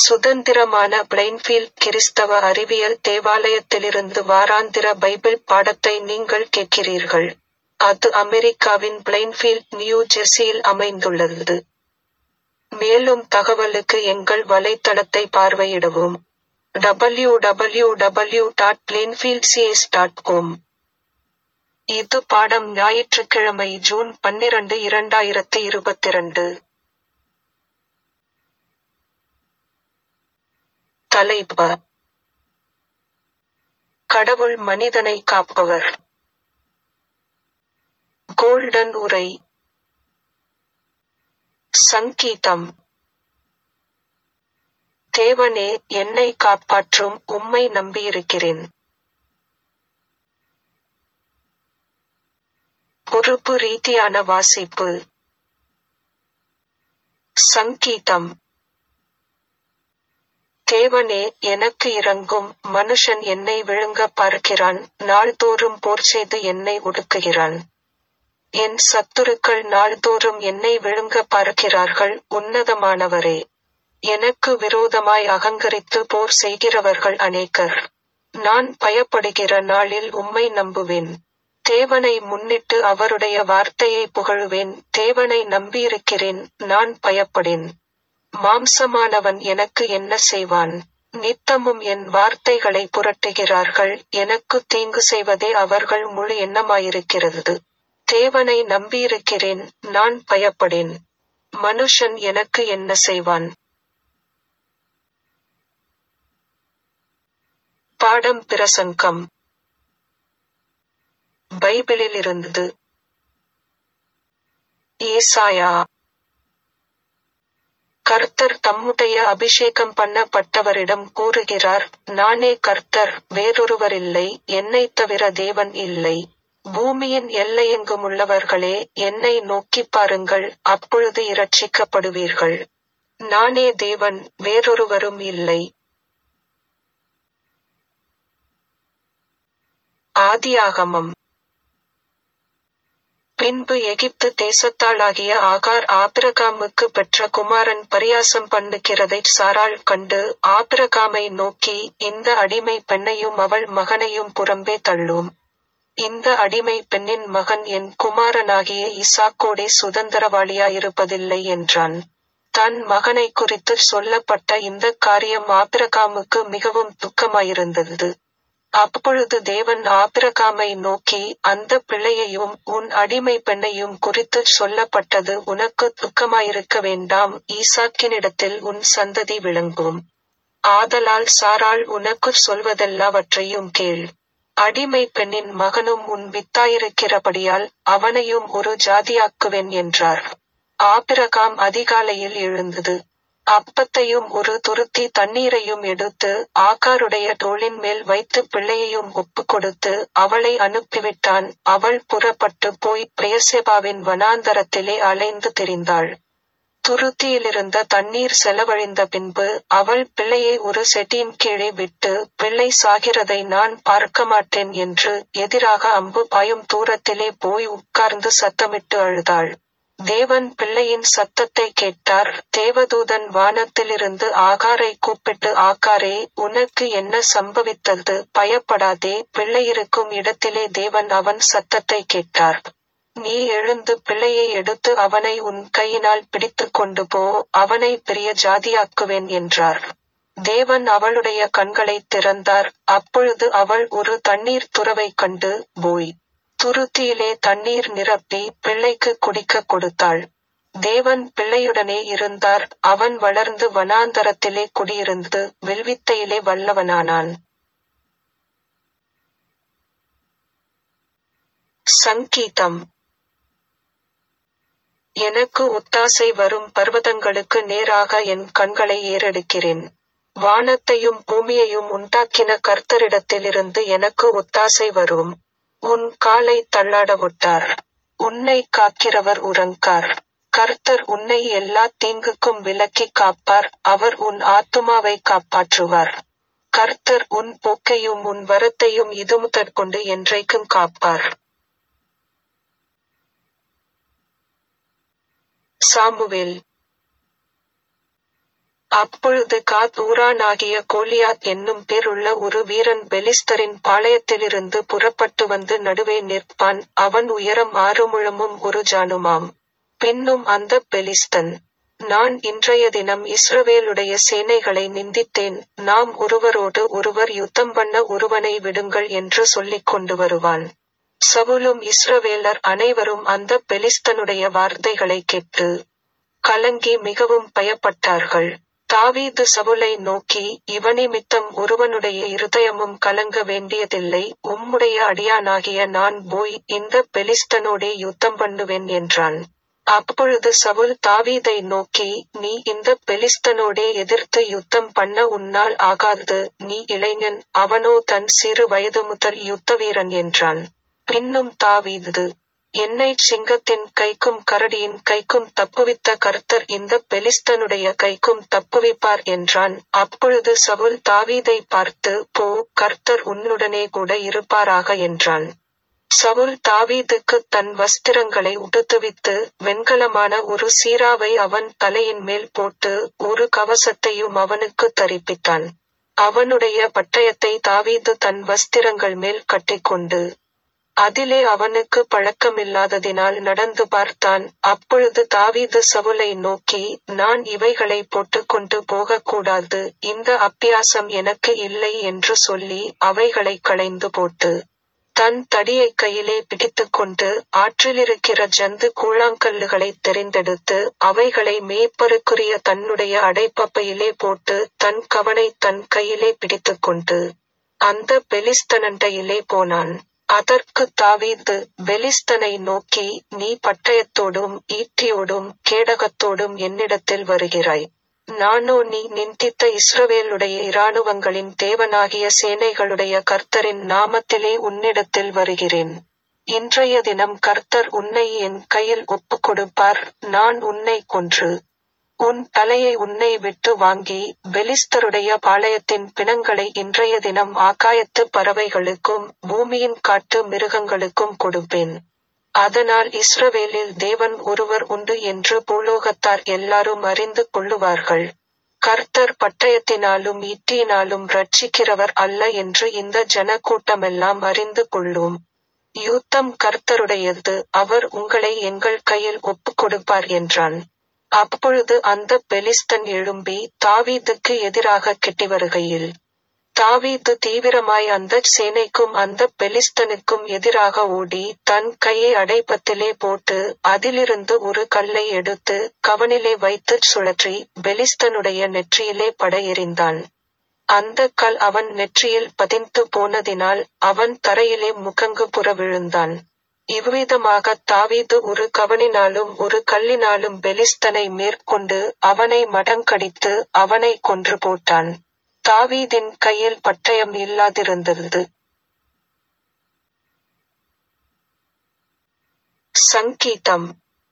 சுதந்திரமான பிளைன்ஃபீல்ட் கிறிஸ்தவ அறிவியல் தேவாலயத்திலிருந்து வாராந்திர பைபிள் பாடத்தை நீங்கள் கேட்கிறீர்கள். அது அமெரிக்காவின் பிளைன்ஃபீல்ட், நியூ ஜெர்சியில் அமைந்துள்ளது. மேலும் தகவலுக்கு எங்கள் வலைத்தளத்தை பார்வையிடவும். W W W dot plainfieldcs dot com இது பாடம் ஞாயிற்றுக்கிழமை ஜூன் பன்னிரண்டு இரண்டாயிரத்து இருபத்திரண்டு. தலைப்பு கடவுள் மனிதனை காப்பவர். கோல்டன் உரை சங்கீதம் தேவனே என்னை காப்பாற்றும் உம்மை நம்பியிருக்கிறேன். பொறுப்பு ரீதியான வாசிப்பு சங்கீதம் தேவனே எனக்கு இரங்கும் மனுஷன் என்னை விழுங்க பார்க்கிறான் நாள்தோறும் போர்செய்து என்னை ஒடுக்குகிறான். என் சத்துருக்கள் நாள்தோறும் என்னை விழுங்க பார்க்கிறார்கள் உன்னதமானவரே. எனக்கு விரோதமாய் அகங்கரித்து போர் செய்கிறவர்கள் அநேகர். நான் பயப்படுகிற நாளில் உம்மை நம்புவேன். தேவனை முன்னிட்டு அவருடைய வார்த்தையை புகழுவேன் தேவனை நம்பியிருக்கிறேன் நான் பயப்படேன். மாம்சமானவன் எனக்கு என்ன செய்வான்? நித்தமும் என் வார்த்தைகளை புரட்டுகிறார்கள் எனக்கு தீங்கு செய்வதே அவர்கள் முழு எண்ணமாயிருக்கிறது. தேவனை நம்பியிருக்கிறேன் நான் பயப்படேன். மனுஷன் எனக்கு என்ன செய்வான்? பாடம் பிரசங்கம் பைபிளிலிருந்து ஏசாயா கர்த்தர் தம்முடைய அபிஷேகம் பண்ணப்பட்டவரிடம் கூறுகிறார் நானே கர்த்தர் வேறொருவரில்லை என்னைத் தவிர தேவன் இல்லை. பூமியின் எல்லையெங்குமுள்ளவர்களே என்னை நோக்கிப் பாருங்கள் அப்பொழுது இரட்சிக்கப்படுவீர்கள். நானே தேவன் வேறொருவரும் இல்லை. ஆதியாகமம் பின்பு எகிப்து தேசத்தாளாகிய ஆகார் ஆபிரகாமுக்கு பெற்ற குமாரன் பரியாசம் பண்ணுகிறதைச் சாராள் கண்டு ஆபிரகாமை நோக்கி இந்த அடிமை பெண்ணையும் அவள் மகனையும் புறம்பே தள்ளும். இந்த அடிமை பெண்ணின் மகன் என் குமாரனாகிய ஈசாக்கோடே சுதந்தரவாளியாயிருப்பதில்லை என்றான். தன் மகனைக் குறித்துச் சொல்லப்பட்ட இந்தக் காரியம் ஆபிரகாமுக்கு மிகவும் துக்கமாயிருந்தது. அப்பொழுது தேவன் ஆபிரகாமை நோக்கி அந்தப் பிள்ளையையும் உன் அடிமை பெண்ணையும் குறித்துச் சொல்லப்பட்டது உனக்குத் துக்கமாயிருக்க வேண்டாம் ஈசாக்கினிடத்தில் உன் சந்ததி விளங்கும். ஆதலால் சாராள் உனக்குச் சொல்வதெல்லாவற்றையும் கேள். அடிமை பெண்ணின் மகனும் உன் வித்தாயிருக்கிறபடியால் அவனையும் ஒரு ஜாதியாக்குவேன் என்றார். ஆபிரகாம் அதிகாலையில் எழுந்தது. அப்பத்தையும் ஒரு துருத்தி தண்ணீரையும் எடுத்து ஆகாருடைய தோளின் மேல் வைத்துப் பிள்ளையையும் ஒப்புக்கொடுத்து அவளை அனுப்பிவிட்டான் அவள் புறப்பட்டுப் போய்ப் பெயர்செபாவின் வனாந்தரத்திலே அலைந்து திரிந்தாள். துருத்தியிலிருந்த தண்ணீர் செலவழிந்த பின்பு அவள் பிள்ளையை ஒரு செடியின் கீழே விட்டு பிள்ளை சாகிறதை நான் பார்க்கமாட்டேன் என்று எதிராக அம்பு பாயும் தூரத்திலே போய் உட்கார்ந்து சத்தமிட்டு அழுதாள். தேவன் பிள்ளையின் சத்தத்தை கேட்டார் தேவதூதன் வானத்திலிருந்து ஆகாரை கூப்பிட்டு ஆகாரே உனக்கு என்ன சம்பவித்தது பயப்படாதே பிள்ளையிருக்கும் இடத்திலே தேவன் அவன் சத்தத்தை கேட்டார். நீ எழுந்து பிள்ளையை எடுத்து அவனை உன் கையினால் பிடித்துக் கொண்டு போ அவனை பெரிய ஜாதியாக்குவேன் என்றார். தேவன் அவளுடைய கண்களைத் திறந்தார் அப்பொழுது அவள் ஒரு தண்ணீர் துறவைக் கண்டு போய் துருத்தியிலே தண்ணீர் நிரப்பி பிள்ளைக்கு குடிக்கக் கொடுத்தாள். தேவன் பிள்ளையுடனே இருந்தார் அவன் வளர்ந்து வனாந்தரத்திலே குடியிருந்து வில்வித்தையிலே வல்லவனானான். சங்கீதம் எனக்கு ஒத்தாசை வரும் பர்வதங்களுக்கு நேராக என் கண்களை ஏறெடுக்கிறேன். வானத்தையும் பூமியையும் உண்டாக்கின கர்த்தரிடத்திலிருந்து எனக்கு ஒத்தாசை வரும். உன் காலைத் தள்ளாடவிட்டார். உன்னைக் காக்கிறவர் உறங்கார். கர்த்தர் உன்னை எல்லாத் தீங்குக்கும் விலக்கிக் காப்பார் அவர் உன் ஆத்துமாவைக் காப்பாற்றுவார். கர்த்தர் உன் போக்கையும் உன் வரத்தையும் இதுமுதற்கொண்டு என்றைக்கும் காப்பார். சாமுவேல் அப்பொழுது காத் ஊரானாகிய கோலியாத் என்னும் பேருள்ள ஒரு வீரன் பெலிஸ்தரின் பாளையத்திலிருந்து புறப்பட்டு வந்து நடுவே நிற்பான் அவன் உயரம் ஆறு முழமும் ஒரு ஜானுமாம் பின்னும் அந்த பெலிஸ்தன் நான் இன்றைய தினம் இஸ்ரவேலுடைய சேனைகளை நிந்தித்தேன் நாம் ஒருவரோடு ஒருவர் யுத்தம் பண்ண ஒருவனை விடுங்கள் என்று சொல்லிக் கொண்டு வருவான் சவுலும் இஸ்ரவேலர் அனைவரும் அந்த பெலிஸ்தனுடைய வார்த்தைகளை கேட்டு கலங்கி மிகவும் பயப்பட்டார்கள் தாவீது சவுலை நோக்கி இவனிமித்தம் ஒருவனுடைய இருதயமும் கலங்க வேண்டியதில்லை உம்முடைய அடியானாகிய நான் போய் இந்த பெலிஸ்தனோடே யுத்தம் பண்ணுவேன் என்றான் அப்பொழுது சவுல் தாவீதை நோக்கி நீ இந்த பெலிஸ்தனோடே எதிர்த்து யுத்தம் பண்ண உன்னால் ஆகாது நீ இளைஞன் அவனோ தன் சிறு வயது முதல் யுத்த வீரன் என்றான் பின்னும் தாவீது என்னை சிங்கத்தின் கைக்கும் கரடியின் கைக்கும் தப்புவித்த கர்த்தர் இந்த பெலிஸ்தனுடைய கைக்கும் தப்புவிப்பார் என்றான் அப்பொழுது சவுல் தாவீதை பார்த்து போ கர்த்தர் உன்னுடனே கூட இருப்பாராக என்றான் சவுல் தாவீதுக்கு தன் வஸ்திரங்களை உடுத்துவித்து வெண்கலமான ஒரு சீராவை அவன் தலையின் மேல் போட்டு ஒரு கவசத்தையும் அவனுக்கு தரிப்பித்தான் அவனுடைய பட்டயத்தை தாவீது தன் வஸ்திரங்கள் மேல் கட்டிக்கொண்டு அதிலே அவனுக்கு பழக்கமில்லாததினால் நடந்து பார்த்தான் அப்பொழுது தாவீது சவுலை நோக்கி நான் இவைகளை போட்டுக்கொண்டு போகக்கூடாது இந்த அப்பியாசம் எனக்கு இல்லை என்று சொல்லி அவைகளை களைந்து போட்டு தன் தடியை கையிலே பிடித்துக்கொண்டு ஆற்றிலிருக்கிற ஜந்து கூழாங்கல்லுகளை தெரிந்தெடுத்து அவைகளை மேய்ப்பருக்குரிய தன்னுடைய அடைப்பப்பையிலே போட்டு தன் கவனை தன் கையிலே பிடித்துக்கொண்டு அந்த பெலிஸ்தனண்டையிலே போனான் அதற்கு தாவீது பெலிஸ்தனை நோக்கி நீ பட்டயத்தோடும் ஈட்டியோடும் கேடகத்தோடும் என்னிடத்தில் வருகிறாய் நானோ நீ நிந்தித்த இஸ்ரவேலுடைய இராணுவங்களின் தேவனாகிய சேனைகளுடைய கர்த்தரின் நாமத்திலே உன்னிடத்தில் வருகிறேன் இன்றைய தினம் கர்த்தர் உன்னை என் கையில் ஒப்புக் கொடுப்பார் நான் உன்னை கொன்று உன் தலையை உன்னை விட்டு வாங்கி பெலிஸ்தருடைய பாளையத்தின் பிணங்களை இன்றைய தினம் ஆகாயத்து பறவைகளுக்கும் பூமியின் காட்டு மிருகங்களுக்கும் கொடுப்பேன் அதனால் இஸ்ரவேலில் தேவன் ஒருவர் உண்டு என்று பூலோகத்தார் எல்லாரும் அறிந்து கொள்ளுவார்கள் கர்த்தர் பட்டயத்தினாலும் ஈட்டியினாலும் ரட்சிக்கிறவர் அல்ல என்று இந்த ஜன கூட்டமெல்லாம் அறிந்து கொள்ளும் யுத்தம் கர்த்தருடையது அவர் உங்களை எங்கள் கையில் ஒப்புக் கொடுப்பார் என்றான் அப்பொழுது அந்த பெலிஸ்தன் எழும்பி தாவீதுக்கு எதிராக கெட்டி வருகையில் தாவீது தீவிரமாய் அந்த சேனைக்கும் அந்த பெலிஸ்தனுக்கும் எதிராக ஓடி தன் கையை அடைப்பத்திலே போட்டு அதிலிருந்து ஒரு கல்லை எடுத்து கவனிலே வைத்து சுழற்றி பெலிஸ்தனுடைய நெற்றியிலே பட எறிந்தான் அந்த கல் அவன் நெற்றியில் பதிந்து போனதினால் அவன் தரையிலே முகங்கு புற விழுந்தான் இவ்விதமாக தாவீது ஒரு கவனினாலும் ஒரு கல்லினாலும் பெலிஸ்தனை மேற்கொண்டு அவனை மடங்கடித்து அவனை கொன்று போட்டான் தாவீதின் கையில் பட்டயம் இல்லாதிருந்தது சங்கீதம்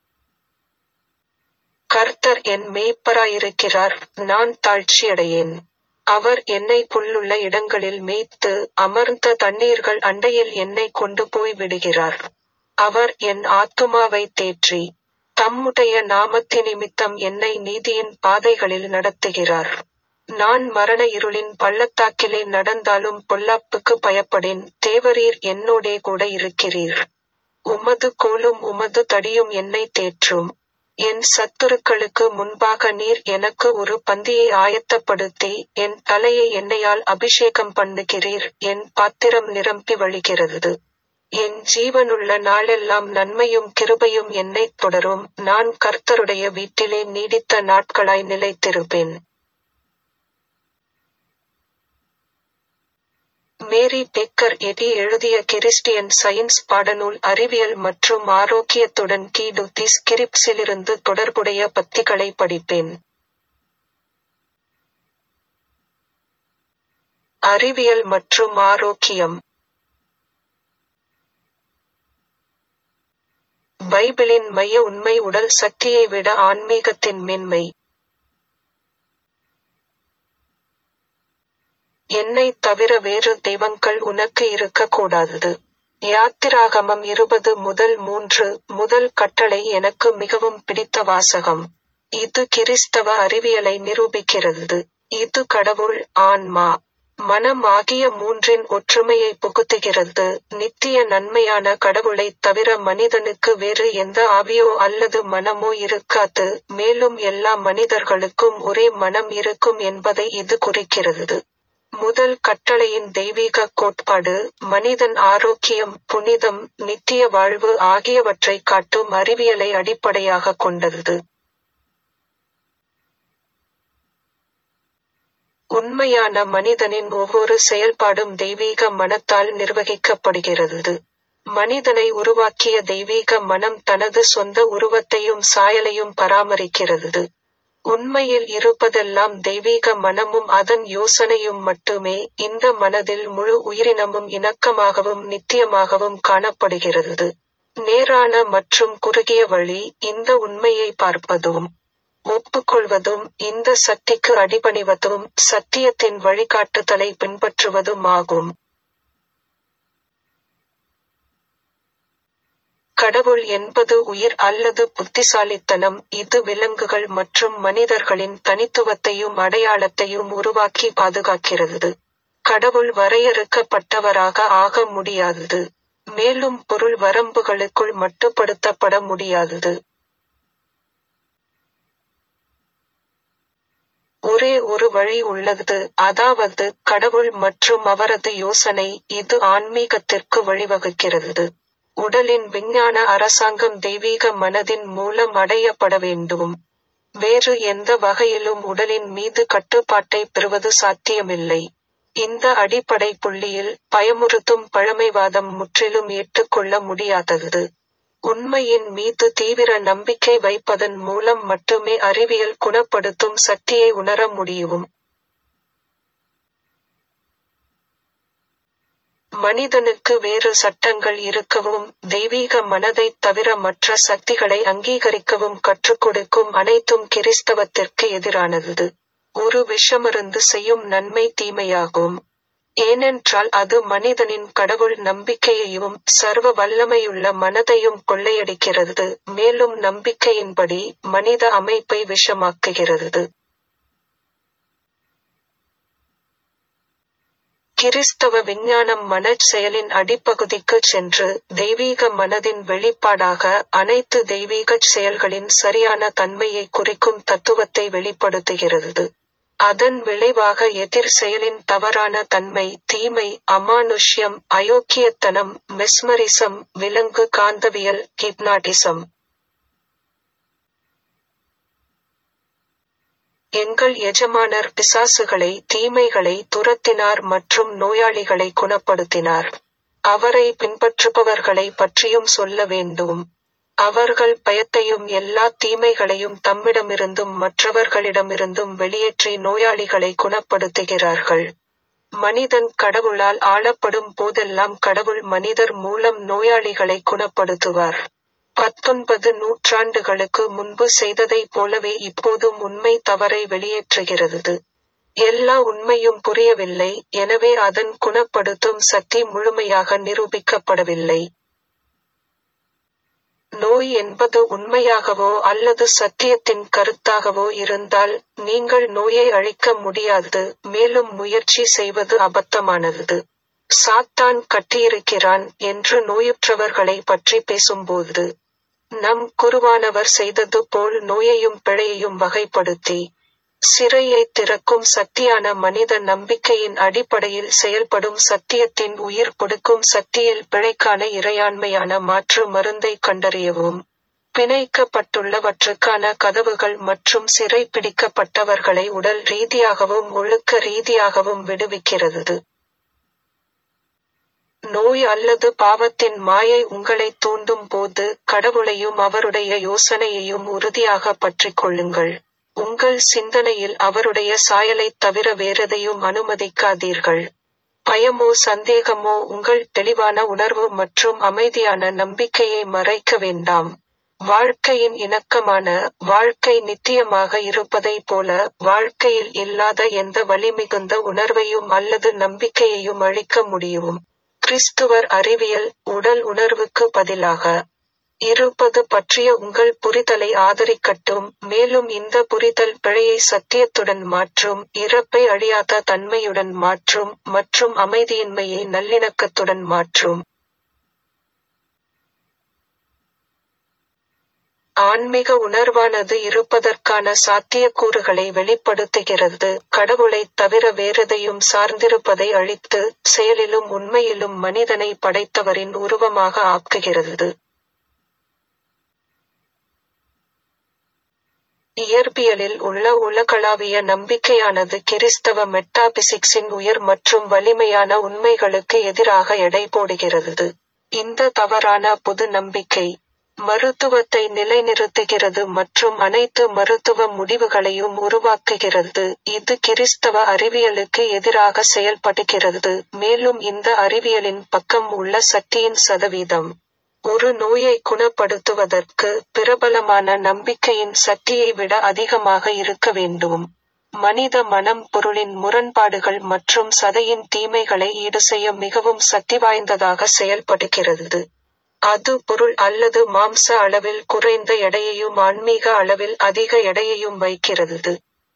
கர்த்தர் என் மேய்ப்பராயிருக்கிறார் நான் தாழ்ச்சியடையேன் அவர் என்னை புல்லுள்ள இடங்களில் மேய்த்து அமர்ந்த தண்ணீர்கள் அண்டையில் என்னை கொண்டு போய் விடுகிறார் அவர் என் ஆத்துமாவை தேற்றி தம்முடைய நாமத்தி நிமித்தம் என்னை நீதியின் பாதைகளில் நடத்துகிறார் நான் மரண இருளின் பள்ளத்தாக்கிலே நடந்தாலும் பொல்லாப்புக்கு பயப்படேன் தேவரீர் என்னோடே கூட இருக்கிறீர் உமது கோலும் உமது தடியும் என்னை தேற்றும் என் சத்துருக்களுக்கு முன்பாக நீர் எனக்கு ஒரு பந்தியை ஆயத்தப்படுத்தி என் தலையை எண்ணெயால் அபிஷேகம் பண்ணுகிறீர் என் பாத்திரம் நிரம்பி வழிகிறது என் ஜீவனுள்ள நாளெல்லாம் நன்மையும் கிருபையும் என்னை தொடரும் நான் கர்த்தருடைய வீட்டிலே நீடித்த நாட்களாய் நிலைத்திருப்பேன் மேரி பெக்கர் எடி எழுதிய கிறிஸ்டியன் சயின்ஸ் பாடநூல் அறிவியல் மற்றும் ஆரோக்கியத்துடன் கீடு ஸ்கிரிப்ஸிலிருந்து தொடர்புடைய பத்திகளை படிப்பேன் அறிவியல் மற்றும் ஆரோக்கியம் பைபிளின் மைய உண்மை உடல் சக்தியை விட ஆன்மீகத்தின் மென்மை என்னை தவிர வேறு தெய்வங்கள் உனக்கு இருக்கக்கூடாது யாத்திராகமம் இருபது முதல் மூன்று முதல் கட்டளை எனக்கு மிகவும் பிடித்த வாசகம் இது கிறிஸ்தவ அறிவியலை நிரூபிக்கிறது இது கடவுள் ஆன்மா மனம் ஆகிய மூன்றின் ஒற்றுமையை புகுத்துகிறது நித்திய நன்மையான கடவுளைத் தவிர மனிதனுக்கு வேறு எந்த ஆவியோ அல்லது மனமோ இருக்காது மேலும் எல்லா மனிதர்களுக்கும் ஒரே மனம் இருக்கும் என்பதை இது குறிக்கிறது முதல் கட்டளையின் தெய்வீக கோட்பாடு மனிதன் ஆரோக்கியம் புனிதம் நித்திய வாழ்வு ஆகியவற்றை காட்டும் அறிவியலை அடிப்படையாக கொண்டது உண்மையான மனிதனின் ஒவ்வொரு செயல்பாடும் தெய்வீக மனத்தால் நிர்வகிக்கப்படுகிறது மனிதனை உருவாக்கிய தெய்வீக மனம் தனது சொந்த உருவத்தையும் சாயலையும் பராமரிக்கிறது உண்மையில் இருப்பதெல்லாம் தெய்வீக மனமும் அதன் யோசனையும் மட்டுமே இந்த மனதில் முழு உயிரினமும் இணக்கமாகவும் நித்தியமாகவும் காணப்படுகிறது நேரான மற்றும் குறுகிய வழி இந்த உண்மையை பார்ப்பதும் ஒப்புக்கொள்வதும் இந்த சக்திக்கு அடிபணிவதும் சத்தியத்தின் வழிகாட்டுதலை பின்பற்றுவதும் ஆகும் கடவுள் என்பது உயிர் அல்லது புத்திசாலித்தனம் இது விலங்குகள் மற்றும் மனிதர்களின் தனித்துவத்தையும் அடையாளத்தையும் உருவாக்கி பாதுகாக்கிறது கடவுள் வரையறுக்கப்பட்டவராக ஆக முடியாதது மேலும் பொருள் வரம்புகளுக்குள் மட்டுப்படுத்தப்பட முடியாதது ஒரே ஒரு வழி உள்ளது அதாவது கடவுள் மற்றும் அவரது யோசனை இது ஆன்மீகத்திற்கு வழிவகுக்கிறது உடலின் விஞ்ஞான அரசாங்கம் தெய்வீக மனதின் மூலம் அடையப்பட வேண்டும் வேறு எந்த வகையிலும் உடலின் மீது கட்டுப்பாட்டை பெறுவது சாத்தியமில்லை இந்த அடிப்படை புள்ளியில் பயமுறுத்தும் பழமைவாதம் முற்றிலும் ஏற்றுக்கொள்ள முடியாதது உண்மையின் மீது தீவிர நம்பிக்கை வைப்பதன் மூலம் மட்டுமே அறிவியல் குணப்படுத்தும் சக்தியை உணர முடியும் மனிதனுக்கு வேறு சட்டங்கள் இருக்கவும் தெய்வீக மனதைத் தவிர மற்ற சக்திகளை அங்கீகரிக்கவும் கற்றுக் கொடுக்கும் அனைத்தும் கிறிஸ்தவத்திற்கு எதிரானது ஒரு விஷமருந்து செய்யும் நன்மை தீமையாகும் ஏனென்றால் அது மனிதனின் கடவுள் நம்பிக்கையையும் சர்வ வல்லமையுள்ள மனதையும் கொள்ளையடிக்கிறது மேலும் நம்பிக்கையின்படி மனித அமைப்பை விஷமாக்குகிறது கிறிஸ்தவ விஞ்ஞானம் மனச் செயலின் அடிப்பகுதிக்கு சென்று தெய்வீக மனதின் வெளிப்பாடாக அனைத்து தெய்வீகச் செயல்களின் சரியான தன்மையை குறிக்கும் தத்துவத்தை வெளிப்படுத்துகிறது அதன் விளைவாக எதிர் செயலின் தவறான தன்மை தீமை அமானுஷ்யம் அயோக்கியத்தனம் மெஸ்மரிசம் விலங்கு காந்தவியல் ஹிப்னாட்டிசம் எங்கள் எஜமானர் பிசாசுகளை தீமைகளை துரத்தினார் மற்றும் நோயாளிகளை குணப்படுத்தினார் அவரை பின்பற்றுபவர்களை பற்றியும் சொல்ல வேண்டும் அவர்கள் பயத்தையும் எல்லா தீமைகளையும் தம்மிடமிருந்தும் மற்றவர்களிடமிருந்தும் வெளியேற்றி நோயாளிகளை குணப்படுத்துகிறார்கள் மனிதன் கடவுளால் ஆளப்படும் போதெல்லாம் கடவுள் மனிதர் மூலம் நோயாளிகளை குணப்படுத்துவார் பத்தொன்பது நூற்றாண்டுகளுக்கு முன்பு செய்ததைப் போலவே இப்போதும் உண்மை தவறை வெளியேற்றுகிறது எல்லா உண்மையும் புரியவில்லை எனவே அதன் குணப்படுத்தும் சக்தி முழுமையாக நிரூபிக்கப்படவில்லை நோய் என்பது உண்மையாகவோ அல்லது சத்தியத்தின் கருத்தாகவோ இருந்தால் நீங்கள் நோயை அழிக்க முடியாது மேலும் முயற்சி செய்வது அபத்தமானது சாத்தான் கட்டியிருக்கிறான் என்று நோயுற்றவர்களை பற்றி பேசும்போது நம் குருவானவர் செய்தது போல் நோயையும் பிழையையும் வகைப்படுத்தி சிறையை திறக்கும் சக்தியான மனித நம்பிக்கையின் அடிப்படையில் செயல்படும் சத்தியத்தின் உயிர் கொடுக்கும் சக்தியில் பிழைக்கான இறையாண்மையான மாற்று மருந்தை கண்டறியவும் பிணைக்கப்பட்டுள்ளவற்றுக்கான கதவுகள் மற்றும் சிறை பிடிக்கப்பட்டவர்களை உடல் ரீதியாகவும் ஒழுக்க ரீதியாகவும் விடுவிக்கிறது நோய் அல்லது பாவத்தின் மாயை உங்களை தூண்டும் போது கடவுளையும் அவருடைய யோசனையையும் உறுதியாக பற்றிக் கொள்ளுங்கள் உங்கள் சிந்தனையில் அவருடைய சாயலைத் தவிர வேறெதையும் அனுமதிக்காதீர்கள் பயமோ சந்தேகமோ உங்கள் தெளிவான உணர்வு மற்றும் அமைதியான நம்பிக்கையை மறைக்க வேண்டாம் வாழ்க்கையின் இணக்கமான வாழ்க்கை நித்தியமாக இருப்பதைப் போல வாழ்க்கையில் இல்லாத எந்த வலிமிகுந்த உணர்வையும் அல்லது நம்பிக்கையையும் அழிக்க முடியும் கிறிஸ்துவர் அறிவியல் உடல் உணர்வுக்கு பதிலாக இருப்பது பற்றிய உங்கள் புரிதலை ஆதரிக்கட்டும் மேலும் இந்த புரிதல் பிழையை சத்தியத்துடன் மாற்றும் இறப்பை அழியாத தன்மையுடன் மாற்றும் மற்றும் அமைதியின்மையை நல்லிணக்கத்துடன் மாற்றும் ஆன்மீக உணர்வானது இருப்பதற்கான சாத்தியக்கூறுகளை வெளிப்படுத்துகிறது கடவுளைத் தவிர வேறெதையும் சார்ந்திருப்பதை அழித்து செயலிலும் உண்மையிலும் மனிதனை படைத்தவரின் உருவமாக ஆக்குகிறது இயற்பியலில் உள்ள உலகளாவிய நம்பிக்கையானது கிறிஸ்தவ மெட்டாபிசிக்ஸின் உயர் மற்றும் வலிமையான உண்மைகளுக்கு எதிராக எடை போடுகிறது இந்த தவறான பொது நம்பிக்கை மருத்துவத்தை நிலைநிறுத்துகிறது மற்றும் அனைத்து மருத்துவ முடிவுகளையும் உருவாக்குகிறது இது கிறிஸ்தவ அறிவியலுக்கு எதிராக செயல்படுகிறது மேலும் இந்த அறிவியலின் பக்கம் உள்ள சக்தியின் சதவீதம் ஒரு நோயை குணப்படுத்துவதற்கு பிரபலமான நம்பிக்கையின் சக்தியை விட அதிகமாக இருக்க வேண்டும் மனித மனம் பொருளின் முரண்பாடுகள் மற்றும் சதையின் தீமைகளை ஈடு செய்ய மிகவும் சக்தி வாய்ந்ததாக செயல்படுகிறது அது பொருள் அல்லது மாம்ச அளவில் குறைந்த எடையையும் ஆன்மீக அளவில் அதிக எடையையும் வைக்கிறது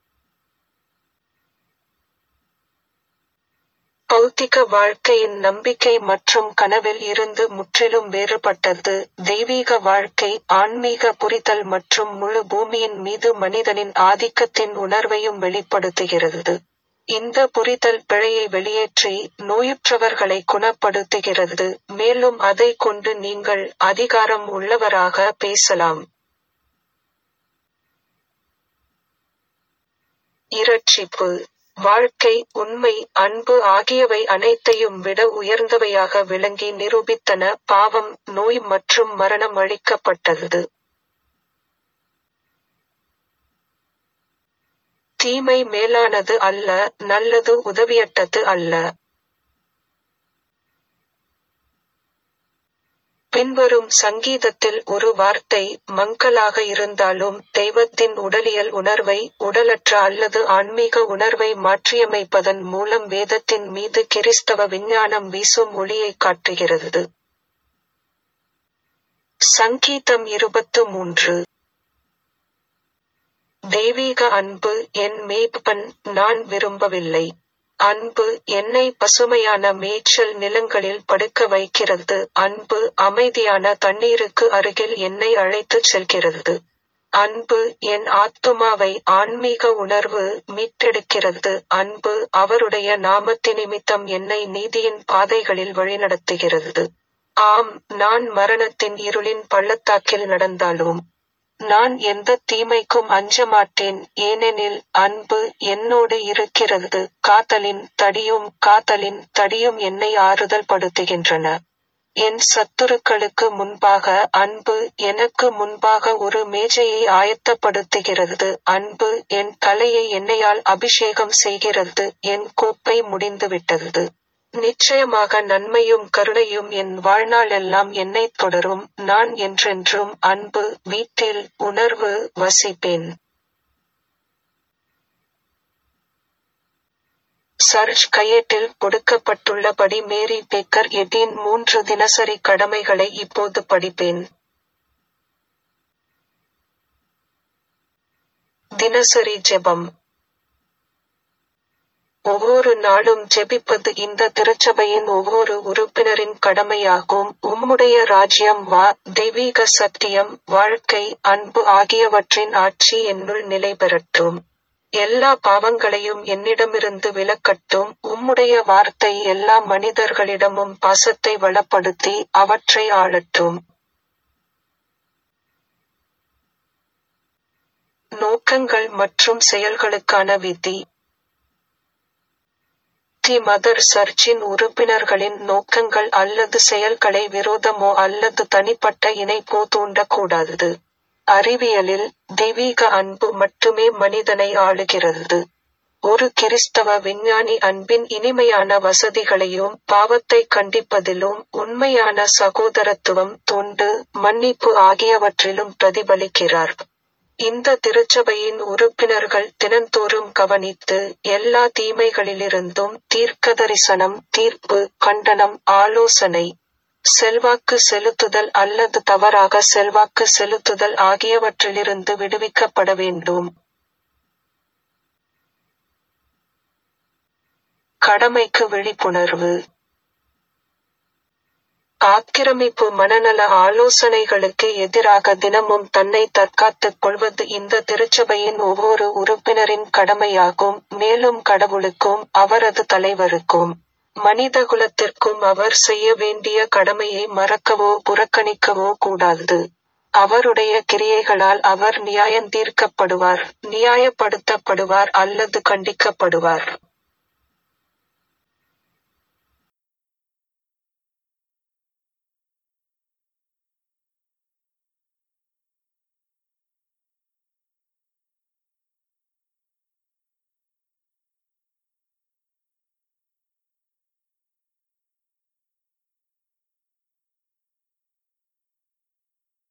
பௌத்திக வாழ்க்கையின் நம்பிக்கை மற்றும் கனவில் இருந்து முற்றிலும் வேறுபட்டது தெய்வீக வாழ்க்கை ஆன்மீக புரிதல் மற்றும் முழு பூமியின் மீது மனிதனின் ஆதிக்கத்தின் உணர்வையும் வெளிப்படுத்துகிறது இந்த புரிதல் பிழையை வெளியேற்றி நோயுற்றவர்களை குணப்படுத்துகிறது மேலும் அதை கொண்டு நீங்கள் அதிகாரம் உள்ளவராக பேசலாம் இரட்சிப்பு வாழ்க்கை உண்மை அன்பு ஆகியவை அனைத்தையும் விட உயர்ந்தவையாக விளங்கி நிரூபித்தன பாவம் நோய் மற்றும் மரணம் அழிக்கப்பட்டது தீமை மேலானது அல்ல நல்லது உதவியட்டது அல்ல பின்வரும் சங்கீதத்தில் ஒரு வார்த்தை மங்கலாக இருந்தாலும் தெய்வத்தின் உடலியல் உணர்வை உடலற்ற அல்லது ஆன்மீக உணர்வை மாற்றியமைப்பதன் மூலம் வேதத்தின் மீது கிறிஸ்தவ விஞ்ஞானம் வீசும் ஒளியை காட்டுகிறது சங்கீதம் இருபத்து மூன்று தெய்வீக அன்பு என் மேய்ப்பன் நான் விரும்பவில்லை அன்பு என்னை பசுமையான மேய்ச்சல் நிலங்களில் படுக்க வைக்கிறது அன்பு அமைதியான தண்ணீருக்கு அருகில் என்னை அழைத்துச் செல்கிறது அன்பு என் ஆத்துமாவை ஆன்மீக உணர்வு மீட்டெடுக்கிறது அன்பு அவருடைய நாமத்தினிமித்தம் என்னை நீதியின் பாதைகளில் வழிநடத்துகிறது ஆம் நான் மரணத்தின் இருளின் பள்ளத்தாக்கில் நடந்தாலும் நான் எந்த தீமைக்கும் அஞ்ச மாட்டேன் ஏனெனில் அன்பு என்னோடு இருக்கிறது காத்தலின் தடியும் காத்தலின் தடியும் என்னை ஆறுதல் படுத்துகின்றன என் சத்துருக்களுக்கு முன்பாக அன்பு எனக்கு முன்பாக ஒரு மேஜையை ஆயத்தப்படுத்துகிறது அன்பு என் தலையை எண்ணெயால் அபிஷேகம் செய்கிறது என் கோப்பை முடிந்துவிட்டது நிச்சயமாக நன்மையும் கருணையும் என் வாழ்நாளெல்லாம் என்னை தொடரும் நான் என்றென்றும் அன்பு வீட்டில் உணர்வு வசிப்பேன் சர்ச் கையேட்டில் கொடுக்கப்பட்டுள்ளபடி மேரி பேக்கர் எட்டின் மூன்று தினசரி கடமைகளை இப்போது படிப்பேன் தினசரி ஜெபம் ஒவ்வொரு நாளும் ஜெபிப்பது இந்த திருச்சபையின் ஒவ்வொரு உறுப்பினரின் கடமையாகும் உம்முடைய ராஜ்யம் வா தெய்வீக சத்தியம் வாழ்க்கை அன்பு ஆகியவற்றின் ஆட்சி என்னுள் நிலை பெறட்டும் எல்லா பாவங்களையும் என்னிடமிருந்து விலக்கட்டும் உம்முடைய வார்த்தை எல்லா மனிதர்களிடமும் பாசத்தை வளப்படுத்தி அவற்றை ஆளட்டும் நோக்கங்கள் மற்றும் செயல்களுக்கான விதி தி மதர் சர்ச்சின் உறுப்பினர்களின் நோக்கங்கள் அல்லது செயல்களை விரோதமோ அல்லது தனிப்பட்ட இணைப்போ தூண்டக்கூடாது அறிவியலில் தெய்வீக அன்பு மட்டுமே மனிதனை ஆளுகிறது ஒரு கிறிஸ்தவ விஞ்ஞானி அன்பின் இனிமையான வசதிகளையும் பாவத்தை கண்டிப்பதிலும் உண்மையான சகோதரத்துவம் தொண்டு மன்னிப்பு ஆகியவற்றிலும் பிரதிபலிக்கிறார் இந்த திருச்சபையின் உறுப்பினர்கள் தினந்தோறும் கவனித்து எல்லா தீமைகளிலிருந்தும் தீர்க்கதரிசனம் தீர்ப்பு கண்டனம் ஆலோசனை செல்வாக்கு செலுத்துதல் அல்லது தவறாக செல்வாக்கு செலுத்துதல் ஆகியவற்றிலிருந்து விடுவிக்கப்பட வேண்டும். கடமைக்கு விழிப்புணர்வு ஆக்கிரமிப்பு மனநல ஆலோசனைகளுக்கு எதிராக தினமும் தன்னை தற்காத்துக் கொள்வது இந்த திருச்சபையின் ஒவ்வொரு உறுப்பினரின் கடமையாகும் மேலும் கடவுளுக்கும் அவரது தலைவருக்கும் மனிதகுலத்திற்கும் அவர் செய்ய வேண்டிய கடமையை மறக்கவோ புறக்கணிக்கவோ கூடாது. அவருடைய கிரியைகளால் அவர் நியாயந்தீர்க்கப்படுவார் நியாயப்படுத்தப்படுவார் அல்லது கண்டிக்கப்படுவார்.